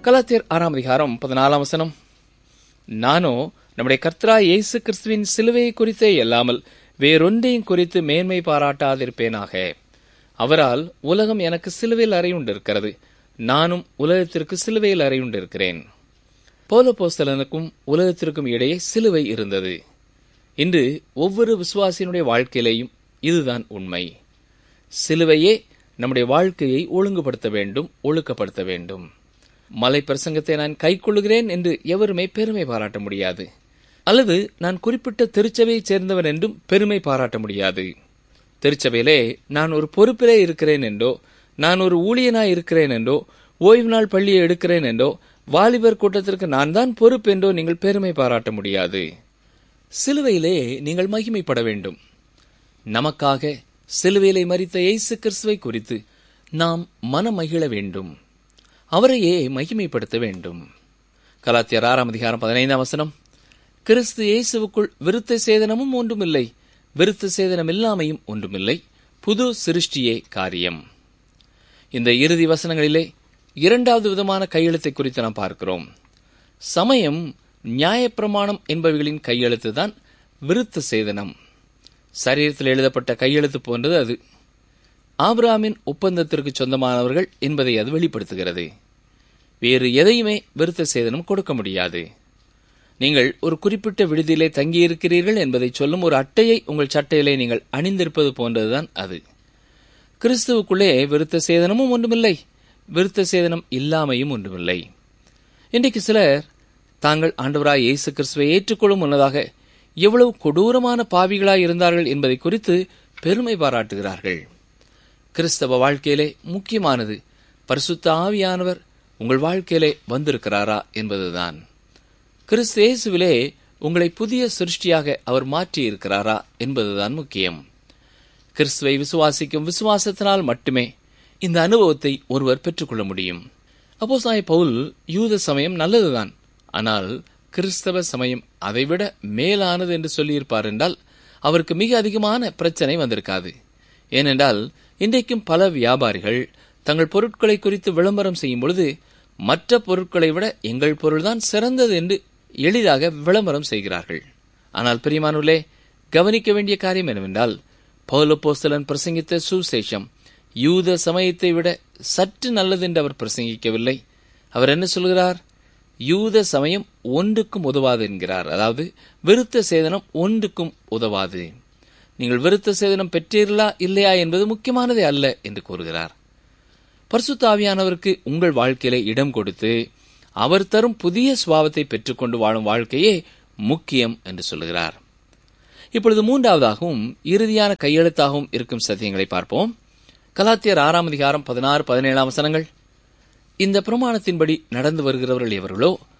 கலாத்தியர் ஆறாம் அதிகாரம் பதினாலாம் வசனம் நானோ நம்முடைய கர்த்தரா இயேசு கிறிஸ்துவின் சிலுவையை குறித்தே அல்லாமல் வேறொன்றையும் குறித்து மேன்மை பாராட்டாதிருப்பேனாக அவரால் உலகம் எனக்கு சிலுவையில் அறையுண்டிருக்கிறது நானும் உலகத்திற்கு சிலுவையில் அறையுண்டிருக்கிறேன் போலப்போஸ்தலனுக்கும் உலகத்திற்கும் இடையே சிலுவை இருந்தது இன்று ஒவ்வொரு விசுவாசியினுடைய வாழ்க்கையிலேயும் இதுதான் உண்மை சிலுவையே நம்முடைய வாழ்க்கையை ஒழுங்குபடுத்த வேண்டும் ஒழுக்கப்படுத்த வேண்டும் மலை பிரசங்கத்தை நான் கைக்கொள்ளுகிறேன் என்று எவருமே பெருமை பாராட்ட முடியாது அல்லது நான் குறிப்பிட்ட திருச்சபையைச் சேர்ந்தவன் என்றும் பெருமை பாராட்ட முடியாது திருச்சபையிலே நான் ஒரு பொறுப்பிலே இருக்கிறேன் என்றோ நான் ஒரு ஊழியனாய் இருக்கிறேன் என்றோ ஓய்வு நாள் பள்ளியை எடுக்கிறேன் என்றோ வாலிபர் கூட்டத்திற்கு நான் தான் பொறுப்பு என்றோ நீங்கள் பெருமை பாராட்ட முடியாது சிலுவையிலே நீங்கள் மகிமைப்பட வேண்டும் நமக்காக சிலுவையிலே மறித்த இயேசு கிறிஸ்துவை குறித்து நாம் மனமகிழ வேண்டும் அவரையே மகிமைப்படுத்த வேண்டும் கலாத்தியர் ஆறாம் அதிகாரம் பதினைந்தாம் வசனம் கிறிஸ்து இயேசுவுக்குள் விருத்த சேதனமும் ஒன்றுமில்லை விருத்த சேதனம் இல்லாமையும் ஒன்றுமில்லை புது சிருஷ்டியே காரியம் இந்த இறுதி வசனங்களிலே இரண்டாவது விதமான கையெழுத்தை குறித்து நாம் பார்க்கிறோம் சமயம் நியாயப்பிரமாணம் என்பவைகளின் கையெழுத்து தான் விருத்த சேதனம் சரீரத்தில் எழுதப்பட்ட கையெழுத்து போன்றது அது ஆபிராமின் ஒப்பந்தத்திற்கு சொந்தமானவர்கள் என்பதை அது வெளிப்படுத்துகிறது வேறு எதையுமே விருத்த சேதனம் கொடுக்க முடியாது நீங்கள் ஒரு குறிப்பிட்ட விடுதியிலே தங்கியிருக்கிறீர்கள் என்பதை சொல்லும் ஒரு அட்டையை உங்கள் சட்டையிலே நீங்கள் அணிந்திருப்பது போன்றதுதான் அது கிறிஸ்துவுக்குள்ளே விருத்த சேதனமும் ஒன்றுமில்லை விருத்த சேதனம் இல்லாமையும் ஒன்றுமில்லை இன்றைக்கு சிலர் தாங்கள் ஆண்டவராய் இயேசு கிறிஸ்துவை ஏற்றுக்கொள்ளும் முன்னதாக எவ்வளவு கொடூரமான பாவிகளாய் இருந்தார்கள் என்பதை குறித்து பெருமை பாராட்டுகிறார்கள் கிறிஸ்தவ வாழ்க்கையிலே முக்கியமானது பரிசுத்த ஆவியானவர் உங்கள் வாழ்க்கையிலே வந்திருக்கிறாரா என்பதுதான் கிறிஸ்து இயேசுவிலே உங்களை புதிய சிருஷ்டியாக அவர் மாற்றி இருக்கிறாரா என்பதுதான் முக்கியம் கிறிஸ்துவை விசுவாசிக்கும் விசுவாசத்தினால் மட்டுமே இந்த அனுபவத்தை ஒருவர் பெற்றுக்கொள்ள முடியும் அப்போ சாய் பவுல் யூத சமயம் நல்லதுதான் ஆனால் கிறிஸ்தவ சமயம் அதைவிட மேலானது என்று சொல்லியிருப்பார் என்றால் அவருக்கு மிக அதிகமான பிரச்சனை வந்திருக்காது ஏனென்றால் இன்றைக்கும் பல வியாபாரிகள் தங்கள் பொருட்களை குறித்து விளம்பரம் செய்யும் பொழுது மற்ற பொருட்களை விட எங்கள் பொருள்தான் சிறந்தது என்று எளிதாக விளம்பரம் செய்கிறார்கள் ஆனால் பிரியமானுள்ளே கவனிக்க வேண்டிய காரியம் என்னவென்றால் பௌலப்போஸ்தலன் பிரசங்கித்த சுசேஷம் யூத சமயத்தை விட சற்று நல்லது என்று அவர் பிரசங்கிக்கவில்லை அவர் என்ன சொல்கிறார் யூத சமயம் ஒன்றுக்கும் உதவாது என்கிறார் அதாவது விருத்த சேதனம் ஒன்றுக்கும் உதவாது நீங்கள் விருத்த சேதனம் பெற்றீர்களா இல்லையா என்பது முக்கியமானதே அல்ல என்று கூறுகிறார் பரிசுத்த ஆவியானவருக்கு உங்கள் வாழ்க்கையில இடம் கொடுத்து அவர் தரும் புதிய சுவாவத்தை பெற்றுக்கொண்டு வாழும் வாழ்க்கையே முக்கியம் என்று சொல்லுகிறார் இப்பொழுது மூன்றாவதாகவும் இறுதியான கையெழுத்தாகவும் இருக்கும் சத்தியங்களை பார்ப்போம் கலாத்தியர் ஆறாம் அதிகாரம் பதினாறு பதினேழாம் வசனங்கள் இந்த பிரமாணத்தின்படி நடந்து வருகிறவர்கள் எவர்களோ